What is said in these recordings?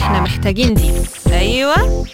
احنا محتاجين دي ايوه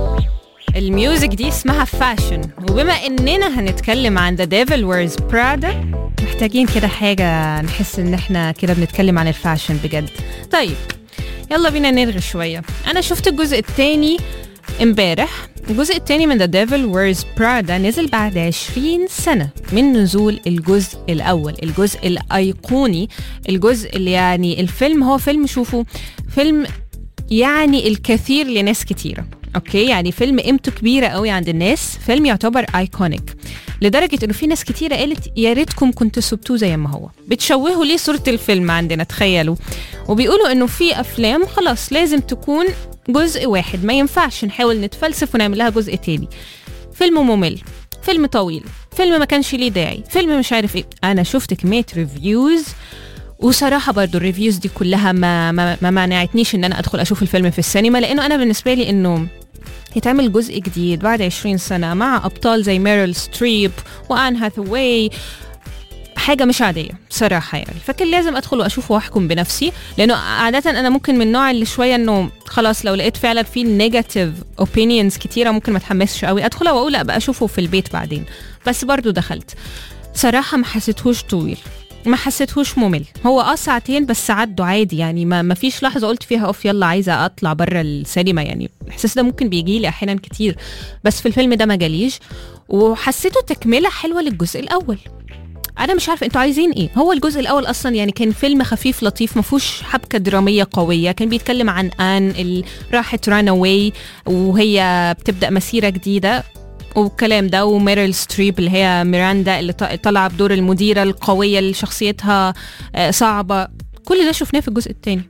الميوزك دي اسمها فاشن وبما اننا هنتكلم عن ذا ديفل ويرز برادا محتاجين كده حاجة نحس ان احنا كده بنتكلم عن الفاشن بجد طيب يلا بينا نرغي شوية انا شفت الجزء التاني امبارح الجزء التاني من The Devil Wears Prada نزل بعد 20 سنة من نزول الجزء الأول الجزء الأيقوني الجزء اللي يعني الفيلم هو فيلم شوفوا فيلم يعني الكثير لناس كتيرة اوكي يعني فيلم قيمته كبيرة قوي عند الناس فيلم يعتبر ايكونيك لدرجة انه في ناس كتيرة قالت يا ريتكم كنتوا سبتوه زي ما هو بتشوهوا ليه صورة الفيلم عندنا تخيلوا وبيقولوا انه في افلام خلاص لازم تكون جزء واحد ما ينفعش نحاول نتفلسف ونعمل لها جزء تاني فيلم ممل فيلم طويل فيلم ما كانش ليه داعي فيلم مش عارف ايه انا شفت كمية ريفيوز وصراحة برضو الريفيوز دي كلها ما ما, ما منعتنيش ان انا ادخل اشوف الفيلم في السينما لانه انا بالنسبة لي انه يتعمل جزء جديد بعد 20 سنة مع أبطال زي ميريل ستريب وآن هاثاواي حاجة مش عادية بصراحة يعني فكان لازم أدخل وأشوفه وأحكم بنفسي لأنه عادة أنا ممكن من النوع اللي شوية إنه خلاص لو لقيت فعلا في نيجاتيف اوبينيونز كتيرة ممكن ما اتحمسش قوي أدخل وأقول لا بقى أشوفه في البيت بعدين بس برضو دخلت صراحة ما حسيتهوش طويل ما حسيتهوش ممل هو اه ساعتين بس عدوا عادي يعني ما, ما فيش لحظه قلت فيها اوف يلا عايزه اطلع بره السينما يعني الاحساس ده ممكن بيجي لي احيانا كتير بس في الفيلم ده ما جاليش وحسيته تكمله حلوه للجزء الاول انا مش عارفه انتوا عايزين ايه هو الجزء الاول اصلا يعني كان فيلم خفيف لطيف ما فيهوش حبكه دراميه قويه كان بيتكلم عن ان اللي راحت ران اواي وهي بتبدا مسيره جديده والكلام ده وميريل ستريب اللي هي ميراندا اللي طالعه بدور المديره القويه اللي شخصيتها صعبه كل ده شفناه في الجزء الثاني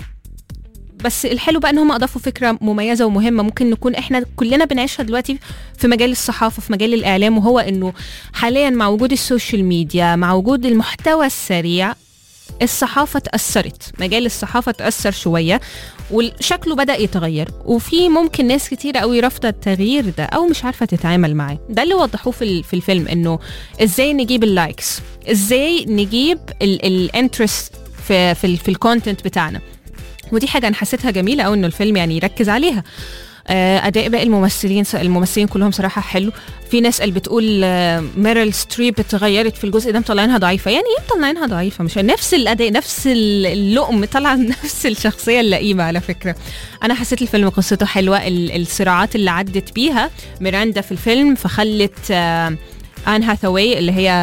بس الحلو بقى ان هم اضافوا فكره مميزه ومهمه ممكن نكون احنا كلنا بنعيشها دلوقتي في مجال الصحافه في مجال الاعلام وهو انه حاليا مع وجود السوشيال ميديا مع وجود المحتوى السريع الصحافة تأثرت مجال الصحافة تأثر شوية وشكله بدأ يتغير وفي ممكن ناس كتير قوي رافضة التغيير ده أو مش عارفة تتعامل معاه ده اللي وضحوه في, في الفيلم إنه إزاي نجيب اللايكس إزاي نجيب الانترست في في, في الكونتنت بتاعنا ودي حاجة أنا حسيتها جميلة أوي إنه الفيلم يعني يركز عليها اداء باقي الممثلين الممثلين كلهم صراحه حلو في ناس اللي بتقول ميريل ستريب اتغيرت في الجزء ده مطلعينها ضعيفه يعني ايه مطلعينها ضعيفه مش نفس الاداء نفس اللقم طلع نفس الشخصيه اللئيمه على فكره انا حسيت الفيلم قصته حلوه الصراعات اللي عدت بيها ميراندا في الفيلم فخلت ان هاثاواي اللي هي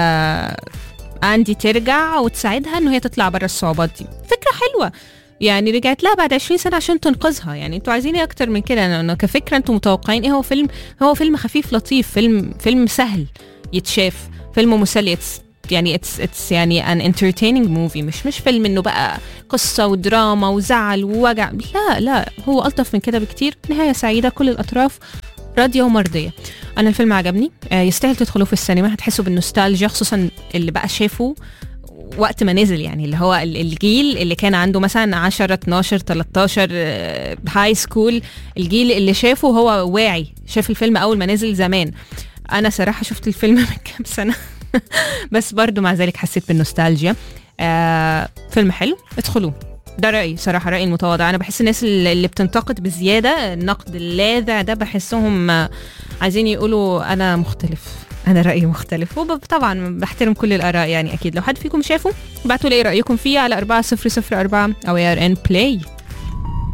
اندي ترجع وتساعدها انه هي تطلع بره الصعوبات دي فكره حلوه يعني رجعت لها بعد 20 سنه عشان تنقذها يعني انتوا عايزين ايه اكتر من كده انه كفكره انتوا متوقعين ايه هو فيلم هو فيلم خفيف لطيف فيلم فيلم سهل يتشاف فيلم مسلي اتس يعني اتس اتس يعني ان انترتيننج موفي مش مش فيلم انه بقى قصه ودراما وزعل ووجع لا لا هو الطف من كده بكتير نهايه سعيده كل الاطراف راضيه ومرضيه انا الفيلم عجبني يستاهل تدخلوا في السينما هتحسوا بالنوستالجيا خصوصا اللي بقى شافه وقت ما نزل يعني اللي هو الجيل اللي كان عنده مثلا 10 12 13 هاي سكول الجيل اللي شافه هو واعي شاف الفيلم اول ما نزل زمان انا صراحه شفت الفيلم من كام سنه بس برضو مع ذلك حسيت بالنوستالجيا آه فيلم حلو ادخلوه ده رأيي صراحة رأيي المتواضع أنا بحس الناس اللي بتنتقد بزيادة النقد اللاذع ده بحسهم عايزين يقولوا أنا مختلف انا رايي مختلف وطبعا بحترم كل الاراء يعني اكيد لو حد فيكم شافه ابعتوا لي رايكم فيه على 4004 او ار ان بلاي